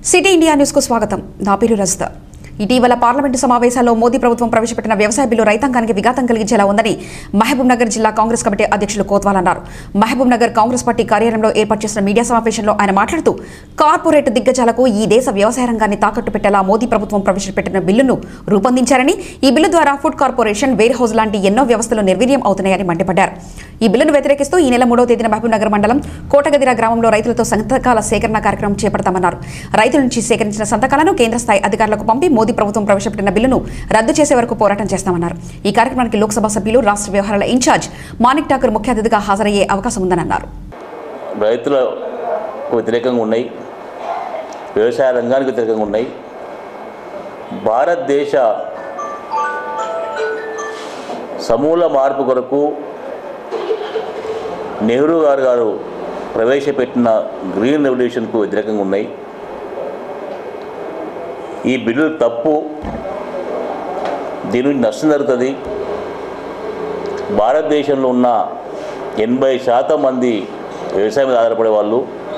City India news కు స్వాగతం నా పేరు రజిత ఇటీవల పార్లమెంటు సమావేశాల్లో మోదీ ప్రభుత్వం ప్రవేశపెట్టిన వ్యవసాయ బిల్లు రైతాంగానికి విఘాతం కలిగించేలా ఉందని మహబూబ్ నగర్ జిల్లా కాంగ్రెస్ కమిటీ అధ్యక్షులు కోత్వాల్ అన్నారు మహబూబ్ నగర్ కాంగ్రెస్ పార్టీ కార్యాలయంలో ఏర్పాటు చేసిన మీడియా సమావేశంలో ఆయన మాట్లాడుతూ కార్పొరేట్ దిగ్గజాలకు ఈ దేశ వ్యవసాయ రంగాన్ని తాకట్టు పెట్టేలా మోదీ ప్రభుత్వం ప్రవేశపెట్టిన బిల్లును రూపొందించారని ఈ బిల్లు ద్వారా ఫుడ్ కార్పొరేషన్ వేర్ హౌస్ లాంటి ఎన్నో వ్యవస్థలు నిర్వీర్యం అవుతున్నాయని మండిపడ్డారు ఈ బిల్లును వ్యతిరేకిస్తూ ఈ నెల మూడవ తేదీన మహబూబ్ నగర్ మండలం కోటగదిర గ్రామంలో రైతులతో సంతకాల సేకరణ కార్యక్రమం చేపడతామన్నారు రైతుల నుంచి సేకరించిన సంతకాలను కేంద్ర స్థాయి అధికారులకు పంపి మోదీ ప్రభుత్వం ప్రవేశపెట్టిన బిల్లును రద్దు చేసే వరకు పోరాటం చేస్తామన్నారు ఈ కార్యక్రమానికి లోక్సభ సభ్యులు రాష్ట్ర వ్యవహారాల ఇన్ఛార్జ్ మాణిక్ ఠాకూర్ ముఖ్య అతిథిగా హాజరయ్యే అవకాశం ఉందని అన్నారు రైతుల వ్యతిరేకంగా ఉన్నాయి వ్యవసాయ రంగానికి వ్యతిరేకంగా ఉన్నాయి భారతదేశ సమూల మార్పు కొరకు నెహ్రూ గారు గారు ప్రవేశపెట్టిన గ్రీన్ రెవల్యూషన్కు వ్యతిరేకంగా ఉన్నాయి ఈ బిల్లు తప్పు దీని నుంచి నష్టం జరుగుతుంది భారతదేశంలో ఉన్న ఎనభై శాతం మంది వ్యవసాయం మీద ఆధారపడే వాళ్ళు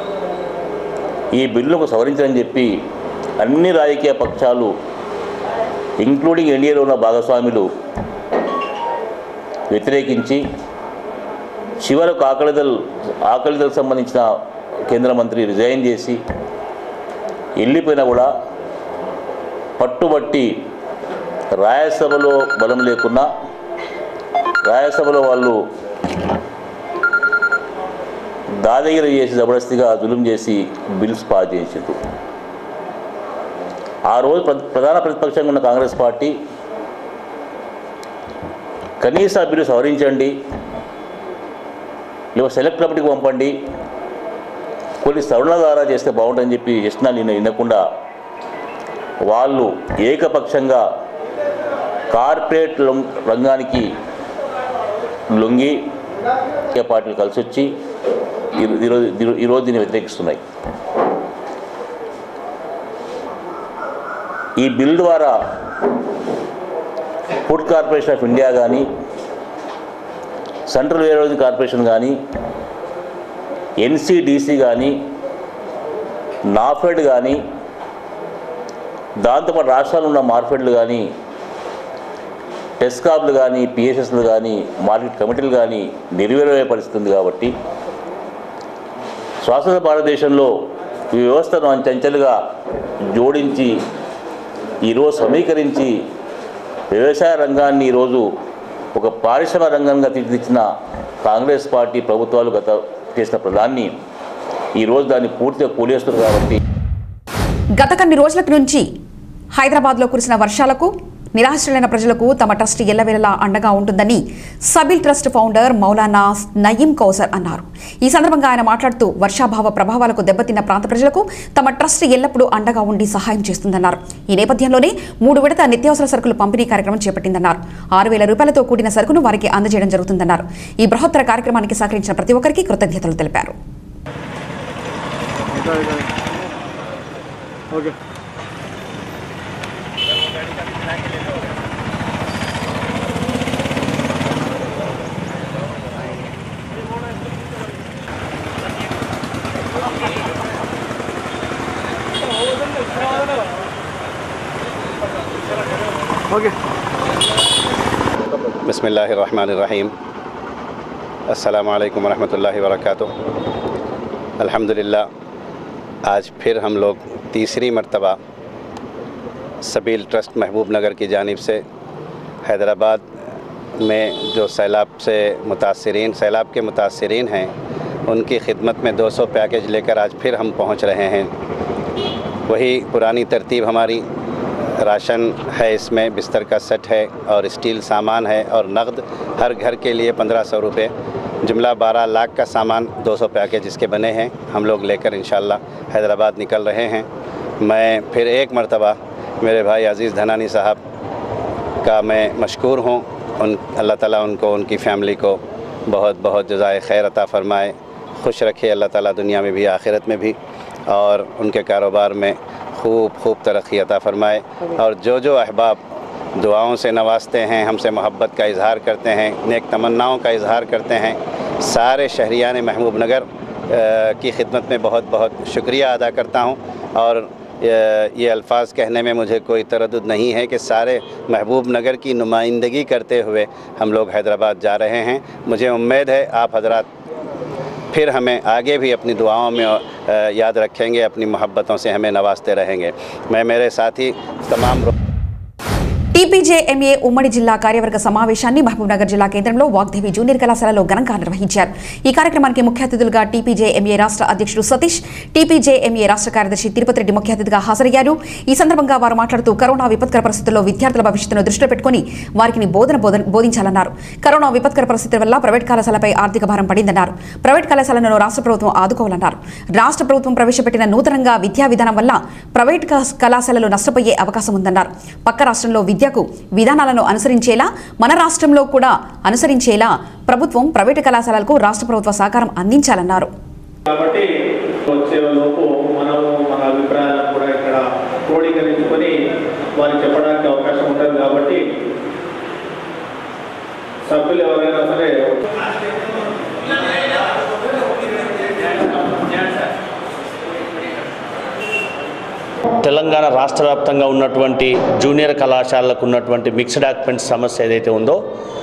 ఈ బిల్లును సవరించాలని చెప్పి అన్ని రాజకీయ పక్షాలు ఇంక్లూడింగ్ ఎన్డీఏలో ఉన్న భాగస్వాములు వ్యతిరేకించి చివరకు ఆకలిదల్ ఆకలిదలకు సంబంధించిన కేంద్ర మంత్రి రిజైన్ చేసి వెళ్ళిపోయినా కూడా పట్టుబట్టి రాజ్యసభలో బలం లేకున్నా రాజ్యసభలో వాళ్ళు దాదాగిరి చేసి జబర్దస్తిగా జులుం చేసి బిల్స్ పాస్ చేసిండ్రు ఆ రోజు ప్ర- ప్రధాన ప్రతిపక్షంగా ఉన్న కాంగ్రెస్ పార్టీ కనీస ఆ బిల్లు సవరించండి లేదా సెలెక్ట్ కమిటీకి పంపండి కొన్ని సవరణ ద్వారా చేస్తే బాగుంటుందని చెప్పి చేసినా నేను వినకుండా వాళ్ళు ఏకపక్షంగా కార్పొరేట్ లొం- రంగానికి లొంగి రాజకీయ పార్టీలు కలిసి వచ్చి ఈ- ఈరోజు ఈరో- ఈరోజు దీన్ని వ్యతిరేకిస్తున్నాయి ఈ బిల్ ద్వారా ఫుడ్ కార్పొరేషన్ ఆఫ్ ఇండియా కానీ సెంట్రల్ వేర్ కార్పొరేషన్ కానీ ఎన్సిడిసి కానీ నాఫెడ్ కానీ దాంతోపాటు రాష్ట్రాల్లో ఉన్న మార్కెట్లు కానీ టెస్కాబ్లు కానీ పిఎస్ఎస్లు కానీ మార్కెట్ కమిటీలు కానీ నిర్వీర్యమయ్యే పరిస్థితి ఉంది కాబట్టి స్వాతంత్ర భారతదేశంలో ఈ వ్యవస్థను అంచెంచెలుగా జోడించి ఈరోజు సమీకరించి వ్యవసాయ రంగాన్ని ఈరోజు ఒక పారిశ్రమ రంగంగా తీర్చిదిచ్చిన కాంగ్రెస్ పార్టీ ప్రభుత్వాలు గత చేసిన ప్రధాన్ని ఈరోజు దాన్ని పూర్తిగా కూలేస్తున్నారు కాబట్టి గత కొన్ని రోజుల నుంచి హైదరాబాద్లో కురిసిన వర్షాలకు నిరాశ్రులైన ప్రజలకు తమ ట్రస్ట్ ఎల్లవేళలా అండగా ఉంటుందని సబిల్ ట్రస్ట్ ఫౌండర్ మౌలానా నయీం కౌసర్ అన్నారు ఈ సందర్భంగా ఆయన మాట్లాడుతూ వర్షాభావ ప్రభావాలకు దెబ్బతిన్న ప్రాంత ప్రజలకు తమ ట్రస్ట్ ఎల్లప్పుడూ అండగా ఉండి సహాయం చేస్తుందన్నారు ఈ నేపథ్యంలోనే మూడు విడత నిత్యావసర సరుకులు పంపిణీ కార్యక్రమం చేపట్టిందన్నారు ఆరు వేల రూపాయలతో కూడిన సరుకును వారికి అందజేయడం జరుగుతుందన్నారు ఈ బృహత్తర కార్యక్రమానికి సహకరించిన ప్రతి ఒక్కరికి కృతజ్ఞతలు తెలిపారు ఓకే ఓకే बसमीम अस्सलाम वरहमतुल्लाहि वरकatuh अल्हम्दुलिल्लाह आज फिर हम लोग तीसरी मर्तबा सबील ट्रस्ट महबूब नगर की जानिब से हैदराबाद में जो सैलाब से मुतासरीन सैलाब के मुतासरीन हैं उनकी खिदमत में 200 पैकेज लेकर आज फिर हम पहुंच रहे हैं वही पुरानी तरतीब हमारी राशन है इसमें बिस्तर का सेट है और स्टील सामान है और नकद हर घर के लिए पंद्रह सौ रुपये जुमला बारह लाख का सामान 200 पैकेज इसके बने हैं हम लोग लेकर इन हैदराबाद निकल रहे हैं मैं फिर एक मरतबा मेरे भाई अज़ीज़ धनानी साहब का मैं मशहूर हूँ उन अल्लाह ताला उनको उनकी फ़ैमिली को बहुत बहुत जजाय खैर अता फ़रमाए खुश रखे अल्लाह ताला दुनिया में भी आखिरत में भी और उनके कारोबार में खूब खूब तरक्की अता फ़रमाए और जो जो अहबाब दुआओं से नवाजते हैं हमसे मोहब्बत का इजहार करते हैं नेक तमन्नाओं का इजहार करते हैं सारे शहरियान महबूब नगर अ, की खिदमत में बहुत बहुत शुक्रिया अदा करता हूँ और ये- ये अल्फाज कहने में मुझे कोई तरद नहीं है कि सारे महबूब नगर की नुमाइंदगी करते हुए हम लोग हैदराबाद जा रहे हैं मुझे उम्मीद है आप हजरात फिर हमें आगे भी अपनी दुआओं में अ, याद रखेंगे अपनी मोहब्बतों से हमें नवाजते रहेंगे मैं मेरे साथी तमाम టీపీజేఎంఏ ఉమ్మడి జిల్లా కార్యవర్గ సమావేశాన్ని మహబూబ్నగర్ జిల్లా కేంద్రంలో వాగ్దేవి జూనియర్ కళాశాలలో ఘనంగా నిర్వహించారు ఈ కార్యక్రమానికి ముఖ్య అతిథులుగా టీపీజేఎంఏ రాష్ట్ర అధ్యక్షుడు సతీష్ టీపీజేఎంఏ రాష్ట్ర కార్యదర్శి తిరుపతి రెడ్డి ముఖ్య అతిథిగా హాజరయ్యారు ఈ సందర్భంగా వారు మాట్లాడుతూ కరోనా విపత్కర పరిస్థితుల్లో విద్యార్థుల భవిష్యత్తును దృష్టిలో పెట్టుకుని వారికి బోధన బోధన- బోధించాలన్నారు కరోనా విపత్కర పరిస్థితుల వల్ల ప్రైవేట్ కళాశాలపై ఆర్థిక భారం పడిందన్నారు ప్రైవేట్ కళాశాలను రాష్ట్ర ప్రభుత్వం ఆదుకోవాలన్నారు రాష్ట్ర ప్రభుత్వం ప్రవేశపెట్టిన నూతనంగా విద్యా విధానం వల్ల ప్రైవేట్ కా- కళాశాలలు నష్టపోయే అవకాశం ఉందన్నారు పక్క రాష్ట్రంలో విద్యకు విధానాలను అనుసరించేలా మన రాష్ట్రంలో కూడా అనుసరించేలా ప్రభుత్వం ప్రైవేటు కళాశాలలకు రాష్ట్ర ప్రభుత్వ సహకారం అందించాలన్నారు కాబట్టి వచ్చే లోపు మనము మన అభిప్రాయాలను కూడా ఇక్కడ క్రోడీకరించుకొని వారికి చెప్పడానికి అవకాశం ఉంటుంది కాబట్టి సభ్యులు ఎవరైనా సరే తెలంగాణ రాష్ట్ర వ్యాప్తంగా ఉన్నటువంటి జూనియర్ కళాశాలలకు ఉన్నటువంటి మిక్స్డ్ ఆక్యుపెంట్స్ సమస్య ఏదైతే ఉందో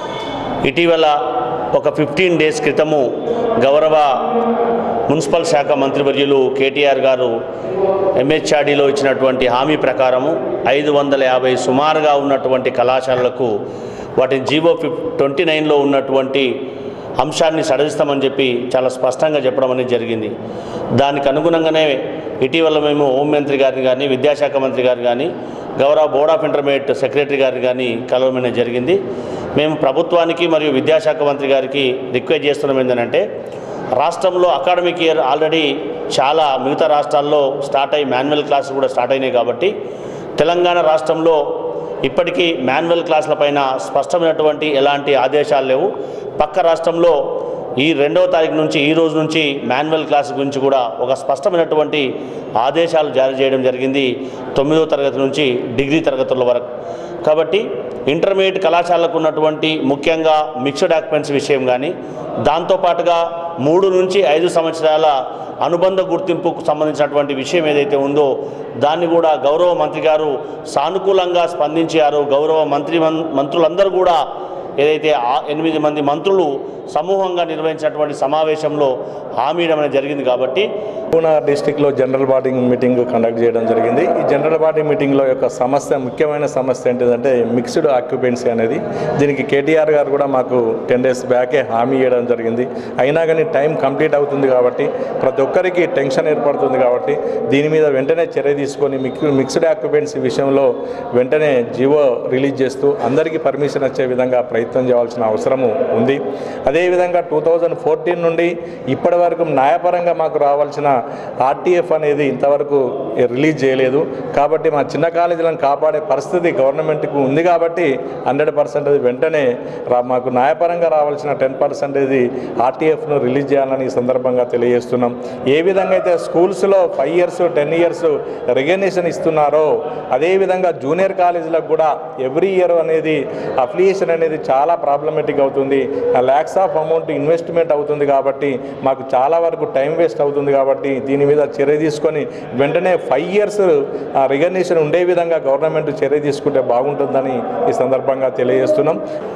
ఇటీవల ఒక ఫిఫ్టీన్ డేస్ క్రితము గౌరవ మున్సిపల్ శాఖ మంత్రివర్యులు కేటీఆర్ గారు ఎంహెచ్ఆర్డీలో ఇచ్చినటువంటి హామీ ప్రకారము ఐదు వందల యాభై సుమారుగా ఉన్నటువంటి కళాశాలలకు వాటి జీవో ఫిఫ్ ట్వంటీ నైన్లో ఉన్నటువంటి అంశాన్ని సడలిస్తామని చెప్పి చాలా స్పష్టంగా చెప్పడం అనేది జరిగింది దానికి అనుగుణంగానే ఇటీవల మేము హోంమంత్రి గారిని కానీ విద్యాశాఖ మంత్రి గారిని కానీ గౌరవ బోర్డ్ ఆఫ్ ఇంటర్మీడియట్ సెక్రటరీ గారిని కానీ కలవడం అనేది జరిగింది మేము ప్రభుత్వానికి మరియు విద్యాశాఖ మంత్రి గారికి రిక్వెస్ట్ చేస్తున్నాం ఏంటంటే రాష్ట్రంలో అకాడమిక్ ఇయర్ ఆల్రెడీ చాలా మిగతా రాష్ట్రాల్లో స్టార్ట్ అయ్యి మాన్యువల్ క్లాసులు కూడా స్టార్ట్ అయినాయి కాబట్టి తెలంగాణ రాష్ట్రంలో ఇప్పటికీ మాన్యువల్ క్లాసుల పైన స్పష్టమైనటువంటి ఎలాంటి ఆదేశాలు లేవు పక్క రాష్ట్రంలో ఈ రెండవ తారీఖు నుంచి ఈ రోజు నుంచి మాన్యువల్ క్లాస్ గురించి కూడా ఒక స్పష్టమైనటువంటి ఆదేశాలు జారీ చేయడం జరిగింది తొమ్మిదవ తరగతి నుంచి డిగ్రీ తరగతుల వరకు కాబట్టి ఇంటర్మీడియట్ కళాశాలకు ఉన్నటువంటి ముఖ్యంగా మిక్స్డ్ ఆక్యుపెన్సీ విషయం కానీ దాంతోపాటుగా మూడు నుంచి ఐదు సంవత్సరాల అనుబంధ గుర్తింపుకు సంబంధించినటువంటి విషయం ఏదైతే ఉందో దాన్ని కూడా గౌరవ మంత్రి గారు సానుకూలంగా స్పందించారు గౌరవ మంత్రి మం- మంత్రులందరూ కూడా ఏదైతే ఆ ఎనిమిది మంది మంత్రులు సమూహంగా నిర్వహించినటువంటి సమావేశంలో హామీ ఇవ్వడం అనేది జరిగింది కాబట్టి పూనా డిస్టిక్లో జనరల్ బాడీ మీటింగ్ కండక్ట్ చేయడం జరిగింది ఈ జనరల్ బాడీ మీటింగ్లో యొక్క సమస్య ముఖ్యమైన సమస్య ఏంటిదంటే మిక్స్డ్ ఆక్యుపెన్సీ అనేది దీనికి కేటీఆర్ గారు కూడా మాకు టెన్ డేస్ బ్యాకే హామీ ఇవ్వడం జరిగింది అయినా కానీ టైం కంప్లీట్ అవుతుంది కాబట్టి ప్రతి ఒక్కరికి టెన్షన్ ఏర్పడుతుంది కాబట్టి దీని మీద వెంటనే చర్య తీసుకొని మిక్ మిక్స్డ్ ఆక్యుపెన్సీ విషయంలో వెంటనే జీవో రిలీజ్ చేస్తూ అందరికీ పర్మిషన్ వచ్చే విధంగా ప్రయత్నం చేయాల్సిన అవసరము ఉంది అదేవిధంగా టూ థౌజండ్ ఫోర్టీన్ నుండి ఇప్పటి వరకు న్యాయపరంగా మాకు రావాల్సిన ఆర్టీఎఫ్ అనేది ఇంతవరకు రిలీజ్ చేయలేదు కాబట్టి మా చిన్న కాలేజీలను కాపాడే పరిస్థితి గవర్నమెంట్కు ఉంది కాబట్టి హండ్రెడ్ పర్సెంట్ వెంటనే రా మాకు న్యాయపరంగా రావాల్సిన టెన్ పర్సెంటేజ్ ఆర్టీఎఫ్ను రిలీజ్ చేయాలని ఈ సందర్భంగా తెలియజేస్తున్నాం ఏ విధంగా అయితే స్కూల్స్లో five years ten years recognition ఇస్తున్నారో అదేవిధంగా జూనియర్ కాలేజీలకు కూడా ఎవ్రీ ఇయర్ అనేది అఫిలియేషన్ అనేది చాలా ప్రాబ్లమేటిక్ అవుతుంది ల్యాక్స్ ఆఫ్ అమౌంట్ ఇన్వెస్ట్మెంట్ అవుతుంది కాబట్టి మాకు చాలా వరకు టైం వేస్ట్ అవుతుంది కాబట్టి దీని మీద చర్య తీసుకొని వెంటనే ఫైవ్ ఇయర్స్ రికగ్నిషన్ ఉండే విధంగా గవర్నమెంట్ చర్య తీసుకుంటే బాగుంటుందని ఈ సందర్భంగా తెలియజేస్తున్నాం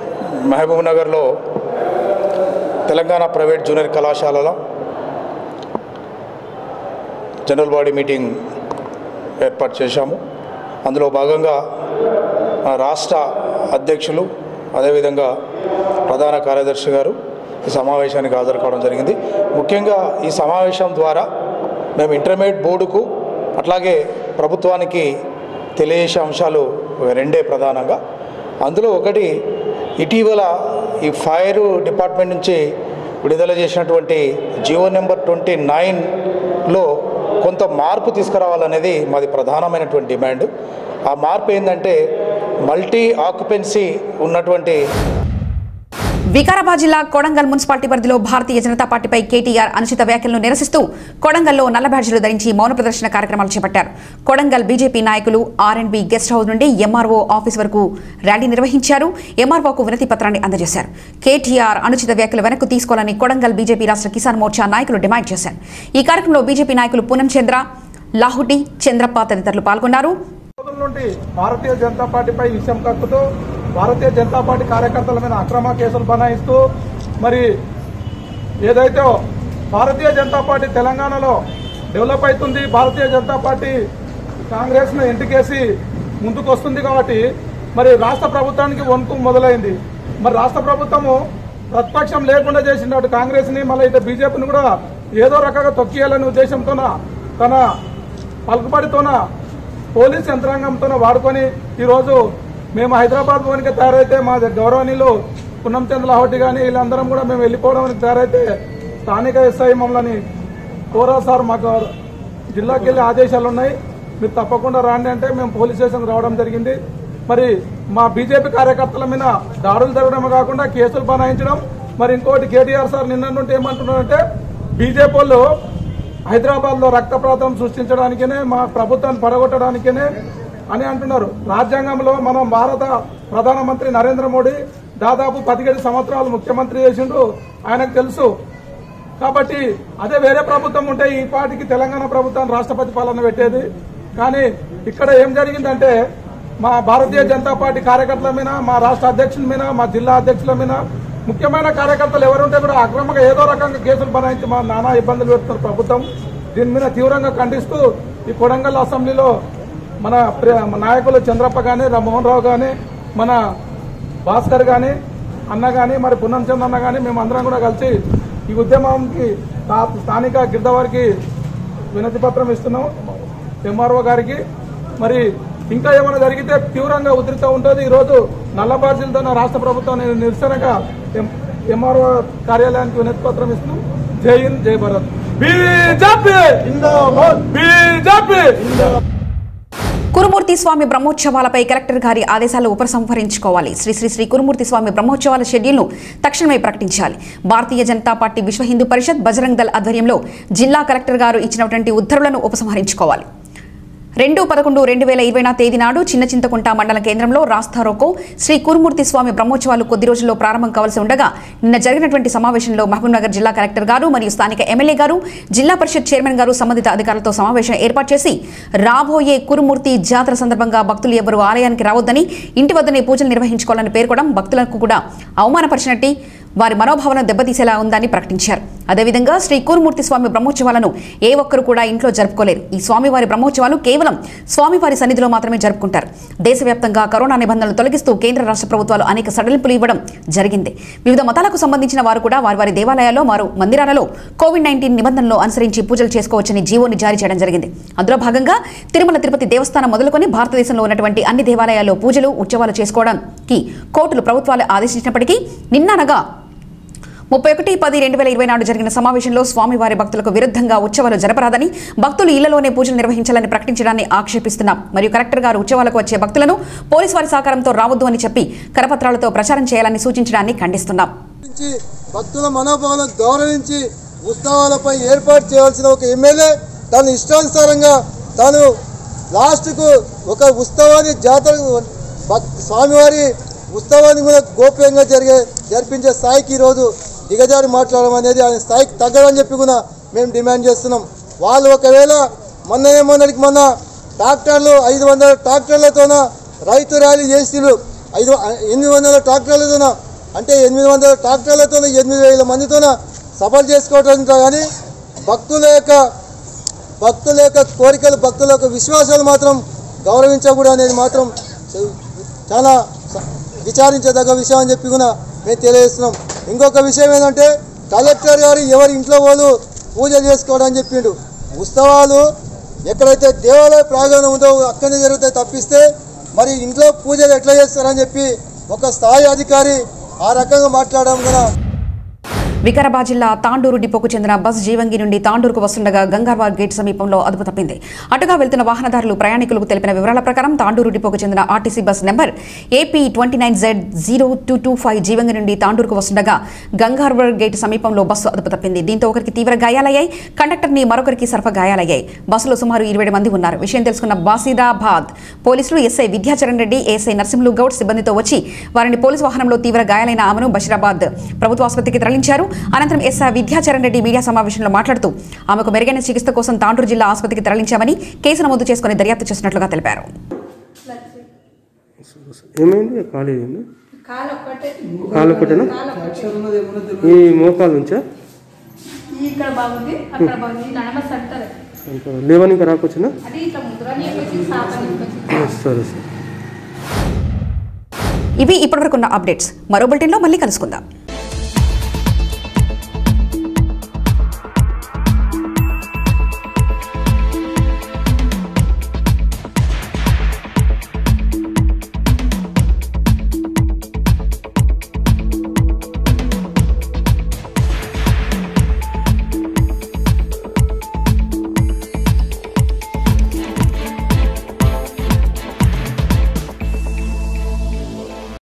మహబూబ్ నగర్లో తెలంగాణ ప్రైవేట్ జూనియర్ కళాశాలలో జనరల్ బాడీ మీటింగ్ ఏర్పాటు చేశాము అందులో భాగంగా మన రాష్ట్ర అధ్యక్షులు అదేవిధంగా ప్రధాన కార్యదర్శి గారు ఈ సమావేశానికి హాజరు కావడం జరిగింది ముఖ్యంగా ఈ సమావేశం ద్వారా మేము ఇంటర్మీడియట్ బోర్డుకు అట్లాగే ప్రభుత్వానికి తెలియజేసే అంశాలు రెండే ప్రధానంగా అందులో ఒకటి ఇటీవల ఈ ఫైర్ డిపార్ట్మెంట్ నుంచి విడుదల చేసినటువంటి జియో నెంబర్ ట్వంటీ నైన్లో కొంత మార్పు తీసుకురావాలనేది మాది ప్రధానమైనటువంటి డిమాండ్ ఆ మార్పు ఏంటంటే మల్టీ ఆక్యుపెన్సీ ఉన్నటువంటి వికారాబాద్ జిల్లా కొడంగల్ మున్సిపాలిటీ పరిధిలో భారతీయ జనతా పార్టీపై కేటీఆర్ అనుచిత వ్యాఖ్యలను నిరసిస్తూ కొడంగల్లో నల్ల బ్యాడ్జీలు ధరించి మౌన ప్రదర్శన కార్యక్రమాలు చేపట్టారు కొడంగల్ బీజేపీ నాయకులు R and B guest house నుండి ఎంఆర్ఓ ఆఫీస్ వరకు ర్యాలీ నిర్వహించారు ఎంఆర్ఓకు వినతి పత్రాన్ని అందజేశారు కేటీఆర్ అనుచిత వ్యాఖ్యలు వెనక్కు తీసుకోవాలని కొడంగల్ బీజేపీ రాష్ట్ర కిసాన్ మోర్చా నాయకులు డిమాండ్ చేశారు ఈ కార్యక్రమంలో బీజేపీ నాయకులు పూనం చంద్ర లాహుటి చంద్రప్ప తదితరులు పాల్గొన్నారు రోజుల నుండి భారతీయ జనతా పార్టీపై విషయం కక్కుతూ భారతీయ జనతా పార్టీ కార్యకర్తల మీద అక్రమ కేసులు బనాయిస్తూ మరి ఏదైతే భారతీయ జనతా పార్టీ తెలంగాణలో డెవలప్ అవుతుంది భారతీయ జనతా పార్టీ కాంగ్రెస్ను ఇంటికేసి ముందుకు వస్తుంది కాబట్టి మరి రాష్ట్ర ప్రభుత్వానికి వణుకు మొదలైంది మరి రాష్ట్ర ప్రభుత్వము ప్రతిపక్షం లేకుండా చేసినట్టు కాంగ్రెస్ని మళ్ళీ ఇటు బీజేపీని కూడా ఏదో రకంగా తొక్కియాలనే ఉద్దేశంతోన తన పలుకుబడితోన పోలీస్ యంత్రాంగంతో వాడుకొని ఈరోజు మేము హైదరాబాద్ పోనికి తయారైతే మా గౌరవనీయులు పున్నం చంద్ర లాహోటి కానీ వీళ్ళందరం కూడా మేము వెళ్ళిపోవడానికి తయారైతే స్థానిక ఎస్ఐ మమ్మల్ని కోరా సార్ మాకు జిల్లాకి వెళ్ళి ఆదేశాలు ఉన్నాయి మీరు తప్పకుండా రాండి అంటే మేము పోలీస్ స్టేషన్కి రావడం జరిగింది మరి మా బీజేపీ కార్యకర్తల మీద దాడులు జరగడమే కాకుండా కేసులు బనాయించడం మరి ఇంకోటి కేటీఆర్ సార్ నిన్న నుండి ఏమంటున్నారంటే బీజేపీ వాళ్ళు హైదరాబాద్ లో రక్తప్రాతం సృష్టించడానికేనే మా ప్రభుత్వాన్ని పడగొట్టడానికేనే అని అంటున్నారు రాజ్యాంగంలో మనం భారత ప్రధానమంత్రి నరేంద్ర మోడీ దాదాపు పదిహేడు సంవత్సరాలు ముఖ్యమంత్రి చేసిండు ఆయనకు తెలుసు కాబట్టి అదే వేరే ప్రభుత్వం ఉంటే ఈ పాటికి తెలంగాణ ప్రభుత్వం రాష్ట్రపతి పాలన పెట్టేది కానీ ఇక్కడ ఏం జరిగిందంటే మా భారతీయ జనతా పార్టీ కార్యకర్తల మీద మా రాష్ట్ర అధ్యక్షుల మీద మా జిల్లా అధ్యక్షుల మీద ముఖ్యమైన కార్యకర్తలు ఎవరుంటే కూడా అక్రమంగా ఏదో రకంగా కేసులు బనాయించి మా నానా ఇబ్బందులు పెడుతున్నారు ప్రభుత్వం దీని మీద తీవ్రంగా ఖండిస్తూ ఈ కొడంగల్ అసెంబ్లీలో మన ప్ర- మన నాయకులు చంద్రప్ప గాని మోహన్ రావు గాని మన భాస్కర్ గాని అన్న గాని మరి పున్నం చంద్ర అన్న గాని మేము అందరం కూడా కలిసి ఈ ఉద్యమంకి స్థా- స్థానిక గిరిదవారికి వినతి పత్రం ఇస్తున్నాం ఎంఆర్ఓ గారికి మరి ఇంకా ఏమైనా జరిగితే తీవ్రంగా ఉధృత ఉంటుంది ఈరోజు నల్లబార్జీలతో నా రాష్ట్ర ప్రభుత్వం నేను నిరసనగా ఎంఆర్ఓ కార్యాలయానికి వినతి పత్రం ఇస్తున్నాం జై హింద్ జై భారత్ బీజేపీ బీజేపీ కురుమూర్తి స్వామి బ్రహ్మోత్సవాలపై కలెక్టర్ గారి ఆదేశాలు ఉపసంహరించుకోవాలి శ్రీ శ్రీ శ్రీ కురుమూర్తి స్వామి బ్రహ్మోత్సవాల షెడ్యూల్ను తక్షణమే ప్రకటించాలి భారతీయ జనతా పార్టీ విశ్వ హిందూ పరిషత్ బజరంగ్ దళ్ ఆధ్వర్యంలో జిల్లా కలెక్టర్ గారు ఇచ్చినటువంటి ఉత్తర్వులను ఉపసంహరించుకోవాలి రెండు పదకొండు రెండు వేల ఇరవై తేదీ నాడు చిన్న చింతకుంట మండల కేంద్రంలో రాస్తారోకో శ్రీ కురుమూర్తి స్వామి బ్రహ్మోత్సవాలు కొద్ది రోజుల్లో ప్రారంభం కావాల్సి ఉండగా నిన్న జరిగినటువంటి సమావేశంలో మహబూబ్నగర్ జిల్లా కలెక్టర్ గారు మరియు స్థానిక ఎమ్మెల్యే గారు జిల్లా పరిషత్ చైర్మన్ గారు సంబంధిత అధికారులతో సమావేశం ఏర్పాటు చేసి రాబోయే కురుమూర్తి జాతర సందర్భంగా భక్తులు ఎవరు ఆలయానికి రావద్దని ఇంటి వద్దనే పూజలు నిర్వహించుకోవాలని పేర్కొనడం భక్తులకు కూడా అవమానపరిచినట్టు వారి మనోభావన దెబ్బతీసేలా ఉందని ప్రకటించారు అదేవిధంగా శ్రీ కూరుమూర్తి స్వామి బ్రహ్మోత్సవాలను ఏ ఒక్కరు కూడా ఇంట్లో జరుపుకోలేరు ఈ స్వామివారి బ్రహ్మోత్సవాలు కేవలం స్వామివారి సన్నిధిలో మాత్రమే జరుపుకుంటారు దేశవ్యాప్తంగా కరోనా నిబంధనలు తొలగిస్తూ కేంద్ర రాష్ట్ర ప్రభుత్వాలు అనేక సడలింపులు ఇవ్వడం జరిగింది వివిధ మతాలకు సంబంధించిన వారు కూడా వారి వారి దేవాలయాల్లో వారు మందిరాలలో కోవిడ్ నైన్టీన్ నిబంధనలు అనుసరించి పూజలు చేసుకోవచ్చని జీవోని జారీ చేయడం జరిగింది అందులో భాగంగా తిరుమల తిరుపతి దేవస్థానం మొదలుకొని భారతదేశంలో ఉన్నటువంటి అన్ని దేవాలయాల్లో పూజలు ఉత్సవాలు చేసుకోవడానికి కోర్టులు ప్రభుత్వాలు ఆదేశించినప్పటికీ నిన్ననగా ముప్పై ఒకటి పది రెండు వేల ఇరవై నాడు జరిగిన సమావేశంలో స్వామివారి భక్తులకు విరుద్ధంగా ఉత్సవాలు జరపరాదని భక్తులు ఇళ్లలోనే పూజలు నిర్వహించాలని ప్రకటించడాన్ని ఆక్షేపిస్తున్నాం మరియు కలెక్టర్ గారు ఉత్సవాలకు వచ్చే భక్తులను పోలీసు వారి సహకారంతో రావద్దు అని చెప్పి కరపత్రాలతో ప్రచారం చేయాలని సూచించడాన్ని ఖండిస్తున్నాం గౌరవించి భక్తుల మనోభావాలను గౌరవించి ఉత్సవాలపై ఏర్పాటు చేయవలసిన ఒక ఎమ్మెల్యే తను ఇష్టానుసారంగా తాను లాస్ట్కు ఒక ఉత్సవాన్ని జాతర భక్- స్వామివారి ఉత్సవాన్ని కూడా గోప్యంగా జరిగే జరిపించే స్థాయికి ఈరోజు దిగజారి మాట్లాడడం అనేది ఆయన స్థాయికి తగ్గదని చెప్పి కూడా మేము డిమాండ్ చేస్తున్నాం వాళ్ళు ఒకవేళ మొన్న ఏమన్నటికి మొన్న ట్రాక్టర్లు ఐదు వందల ట్రాక్టర్లతోన రైతు ర్యాలీ చేసిరు ఐదు ఎనిమిది వందల ట్రాక్టర్లతోన అంటే ఎనిమిది వందల ట్రాక్టర్లతో ఎనిమిది వేల మందితోన సభలు చేసుకోవటం కానీ భక్తుల యొక్క భక్తుల యొక్క కోరికలు భక్తుల యొక్క విశ్వాసాలు మాత్రం గౌరవించకూడదు అనేది మాత్రం చ- చాలా స- విచారించదగ్గ విషయం అని చెప్పి కూడా మేము తెలియజేస్తున్నాం ఇంకొక విషయం ఏంటంటే కలెక్టర్ గారు ఎవరి ఇంట్లో వాళ్ళు పూజ చేసుకోవడం అని చెప్పిండు ఉత్సవాలు ఎక్కడైతే దేవాలయ ప్రాంగణం ఉందో అక్కడనే జరుగుతాయి తప్పిస్తే మరి ఇంట్లో పూజలు ఎట్లా చేస్తారని చెప్పి ఒక స్థాయి అధికారి ఆ రకంగా మాట్లాడడం కూడా వికారాబాద్ జిల్లా తాండూరు డిపోకు చెందిన బస్ జీవంగి నుండి తాండూరుకు వస్తుండగా గంగార్వాగ్ గేట్ సమీపంలో అదుపు తప్పింది అటుగా వెళ్తున్న వాహనదారులు ప్రయాణికులకు తెలిపిన వివరాల ప్రకారం తాండూరు డిపోకు చెందిన RTC bus number AP twenty nine Z zero two two five Jeevangi నుండి తాండూరుకు వస్తుండగా గంగార్వాగ్ గేట్ సమీపంలో బస్సు అదుపు తప్పింది దీంతో ఒకరికి తీవ్ర గాయాలయ్యాయి కండక్టర్ని మరొకరికి సర్ఫ గాయాలయ్యాయి బస్సులో సుమారు ఇరవై మంది ఉన్నారు విషయం తెలుసుకున్న బాసిదాబాద్ పోలీసులు ఎస్ఐ విద్యాచరణ్ రెడ్డి ఎస్ఐ నరసింహులు గౌడ్ సిబ్బందితో వచ్చి వారిని పోలీసు వాహనంలో తీవ్ర గాయాలైన ఆమెను బషీరాబాద్ ప్రభుత్వ ఆసుపత్రికి తరలించారు అనంతరం ఎస్ విద్యాచరణ్ రెడ్డి మీడియా సమావేశంలో మాట్లాడుతూ ఆమెకు మెరుగైన చికిత్స కోసం తాండూరు జిల్లా ఆసుపత్రికి తరలించామని కేసు నమోదు చేసుకుని దర్యాప్తు చేస్తున్నట్లుగా తెలిపారు ఏమైంది కాలు ఏమైంది కాలు ఒక్కటే కాలు ఒకటేనా కాలు ఒక్కటే. ఈ మోకాల నుంచా ఇక్కడ బాగుంది అక్కడ బాగుంది నడమ అంటారు ఇంకా లేవని ఇంకా రాకొచ్చునా అది ఇట్లా ముద్రని వచ్చి సాపని వచ్చి సరే సరే ఇవి ఇప్పటివరకు ఉన్న అప్డేట్స్ మరో బులెటిన్లో మళ్ళీ కలుసుకుందాం